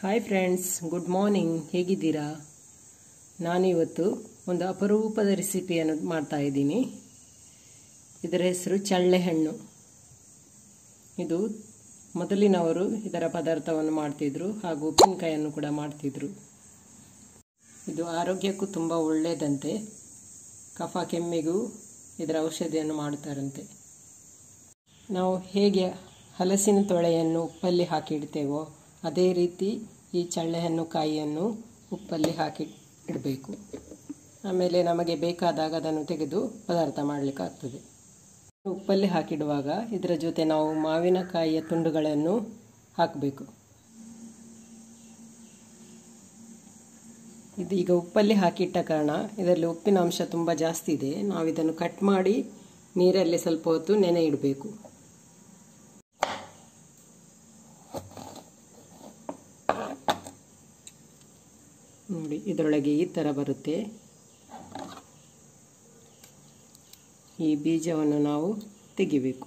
hi friends good morning ಹೇಗಿದ್ದೀರಾ ನಾನಿವತ್ತು ಒಂದು ಅಪರೂಪದ ರೆಸಿಪಿಯನ್ನು ಮಾಡ್ತಾ ಇದ್ದೀನಿ ಇದರ ಹೆಸರು ಚಳ್ಳೆಹಣ್ಣು ಇದು ಮೊದಲಿನವರು ಇದರ ಪದಾರ್ಥವನ್ನು ಮಾಡ್ತಿದ್ರು ಹಾಗೂ ಉಪ್ಪಿನಕಾಯನ್ನು ಕೂಡ ಮಾಡ್ತಿದ್ರು ಇದು ಆರೋಗ್ಯಕ್ಕೂ ತುಂಬ ಒಳ್ಳೆಯದಂತೆ ಕಫ ಕೆಮ್ಮಿಗೂ ಇದರ ಔಷಧಿಯನ್ನು ಮಾಡುತ್ತಾರಂತೆ ನಾವು ಹೇಗೆ ಹಲಸಿನ ತೊಳೆಯನ್ನು ಉಪ್ಪಲ್ಲಿ ಹಾಕಿಡ್ತೇವೋ ಅದೇ ರೀತಿ ಈ ಚಳ್ಳೆಹಣ್ಣು ಕಾಯಿಯನ್ನು ಉಪ್ಪಲ್ಲಿ ಹಾಕಿ ಇಡಬೇಕು ಆಮೇಲೆ ನಮಗೆ ಬೇಕಾದಾಗ ಅದನ್ನು ತೆಗೆದು ಪದಾರ್ಥ ಮಾಡಲಿಕ್ಕಾಗ್ತದೆ ಉಪ್ಪಲ್ಲಿ ಹಾಕಿಡುವಾಗ ಇದರ ಜೊತೆ ನಾವು ಮಾವಿನಕಾಯಿಯ ತುಂಡುಗಳನ್ನು ಹಾಕಬೇಕು ಇದು ಈಗ ಉಪ್ಪಲ್ಲಿ ಹಾಕಿಟ್ಟ ಕಾರಣ ಇದರಲ್ಲಿ ಉಪ್ಪಿನ ಅಂಶ ತುಂಬ ಜಾಸ್ತಿ ಇದೆ ನಾವು ಇದನ್ನು ಕಟ್ ಮಾಡಿ ನೀರಲ್ಲಿ ಸ್ವಲ್ಪ ಹೊತ್ತು ನೆನೆ ಇಡಬೇಕು ನೋಡಿ ಇದರೊಳಗೆ ಈ ಥರ ಬರುತ್ತೆ ಈ ಬೀಜವನ್ನು ನಾವು ತೆಗಿಬೇಕು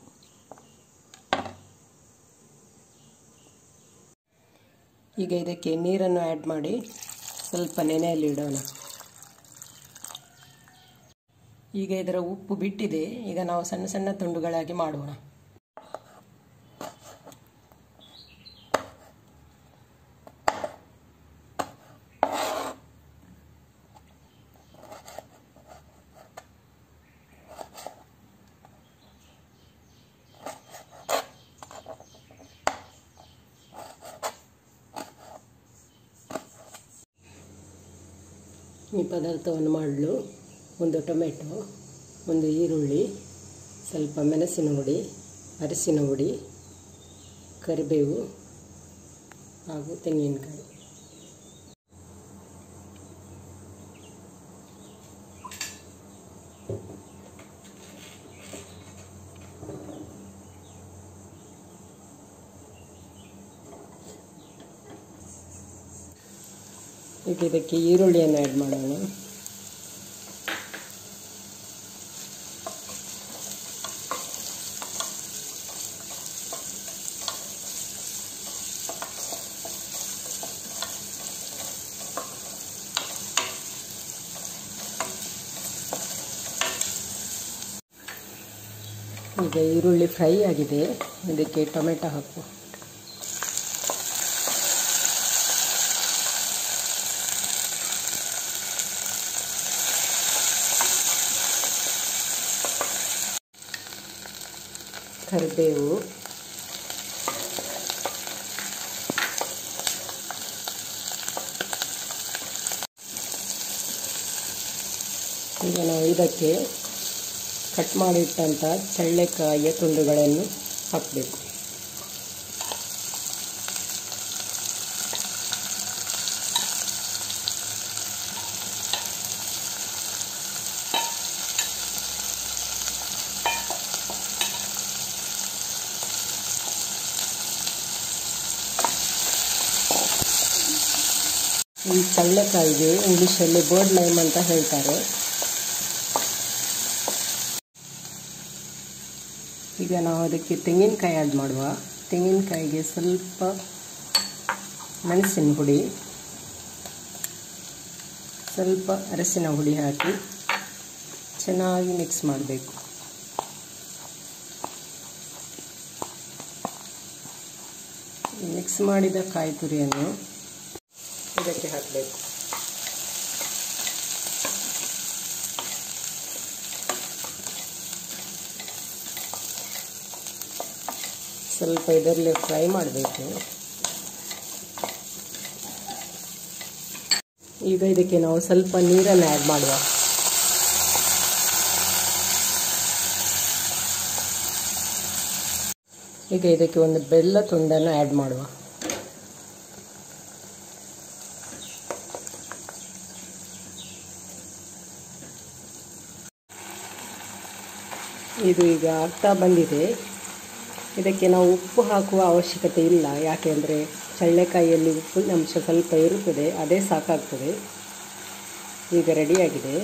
ಈಗ ಇದಕ್ಕೆ ನೀರನ್ನು ಆ್ಯಡ್ ಮಾಡಿ ಸ್ವಲ್ಪ ನೆನೆಯಲ್ಲಿ ಇಡೋಣ ಈಗ ಇದರ ಉಪ್ಪು ಬಿಟ್ಟಿದೆ ಈಗ ನಾವು ಸಣ್ಣ ಸಣ್ಣ ತುಂಡುಗಳಾಗಿ ಮಾಡೋಣ ಈ ಪದಾರ್ಥವನ್ನು ಮಾಡಲು ಒಂದು ಟೊಮೆಟೊ ಒಂದು ಈರುಳ್ಳಿ ಸ್ವಲ್ಪ ಮೆಣಸಿನ ಹುಡಿ ಅರಿಶಿನ ಹುಡಿ ಕರಿಬೇವು ಹಾಗೂ ತೆಂಗಿನಕಾಯಿ ಈಗ ಇದಕ್ಕೆ ಈರುಳ್ಳಿಯನ್ನು ಆ್ಯಡ್ ಮಾಡೋಣ ಈಗ ಈರುಳ್ಳಿ ಫ್ರೈ ಆಗಿದೆ ಇದಕ್ಕೆ ಟೊಮೆಟೊ ಹಾಕು ಕರಿಬೇವು ಈಗ ನಾವು ಇದಕ್ಕೆ ಕಟ್ ಮಾಡಿಟ್ಟಂಥ ಚಳ್ಳೆಕಾಯಿಯ ತುಂಡುಗಳನ್ನು ಹಾಕಬೇಕು ಈ ಚಳ್ಳೆಕಾಯಿಗೆ ಇಂಗ್ಲೀಷಲ್ಲಿ ಬೋರ್ಡ್ ಲೈಮ್ ಅಂತ ಹೇಳ್ತಾರೆ ಈಗ ನಾವು ಅದಕ್ಕೆ ತೆಂಗಿನಕಾಯಿ ಆ್ಯಡ್ ಮಾಡುವ ತೆಂಗಿನಕಾಯಿಗೆ ಸ್ವಲ್ಪ ಮೆಣಸಿನ ಹುಡಿ ಸ್ವಲ್ಪ ಅರಸಿನ ಹುಡಿ ಹಾಕಿ ಚೆನ್ನಾಗಿ ಮಿಕ್ಸ್ ಮಾಡಬೇಕು ಮಿಕ್ಸ್ ಮಾಡಿದ ಕಾಯಿ ತುರಿಯನ್ನು ಇದಕ್ಕೆ ಹಾಕಬೇಕು ಸ್ವಲ್ಪ ಇದರಲ್ಲಿ ಫ್ರೈ ಮಾಡಬೇಕು ಈಗ ಇದಕ್ಕೆ ನಾವು ಸ್ವಲ್ಪ ನೀರನ್ನು ಆ್ಯಡ್ ಮಾಡುವ ಈಗ ಇದಕ್ಕೆ ಒಂದು ಬೆಲ್ಲ ತುಂಡನ್ನು ಆ್ಯಡ್ ಮಾಡುವ ಇದು ಈಗ ಆಗ್ತಾ ಬಂದಿದೆ ಇದಕ್ಕೆ ನಾವು ಉಪ್ಪು ಹಾಕುವ ಅವಶ್ಯಕತೆ ಇಲ್ಲ ಯಾಕೆಂದರೆ ಚಳ್ಳೆಕಾಯಿಯಲ್ಲಿ ಉಪ್ಪಿನ ಅಂಶ ಸ್ವಲ್ಪ ಇರುತ್ತದೆ ಅದೇ ಸಾಕಾಗ್ತದೆ ಈಗ ರೆಡಿಯಾಗಿದೆ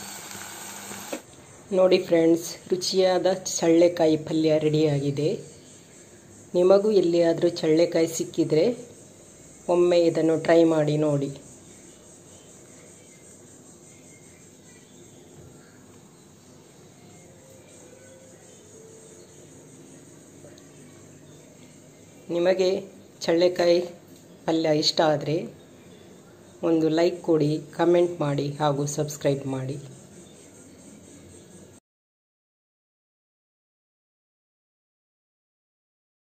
ನೋಡಿ ಫ್ರೆಂಡ್ಸ್ ರುಚಿಯಾದ ಚಳ್ಳೆಕಾಯಿ ಪಲ್ಯ ರೆಡಿಯಾಗಿದೆ ನಿಮಗೂ ಎಲ್ಲಿಯಾದರೂ ಚಳ್ಳೆಕಾಯಿ ಸಿಕ್ಕಿದರೆ ಒಮ್ಮೆ ಇದನ್ನು ಟ್ರೈ ಮಾಡಿ ನೋಡಿ ನಿಮಗೆ ಚಳ್ಳೆಕಾಯಿ ಪಲ್ಯ ಇಷ್ಟ ಆದರೆ ಒಂದು ಲೈಕ್ ಕೊಡಿ ಕಮೆಂಟ್ ಮಾಡಿ ಹಾಗೂ ಸಬ್ಸ್ಕ್ರೈಬ್ ಮಾಡಿ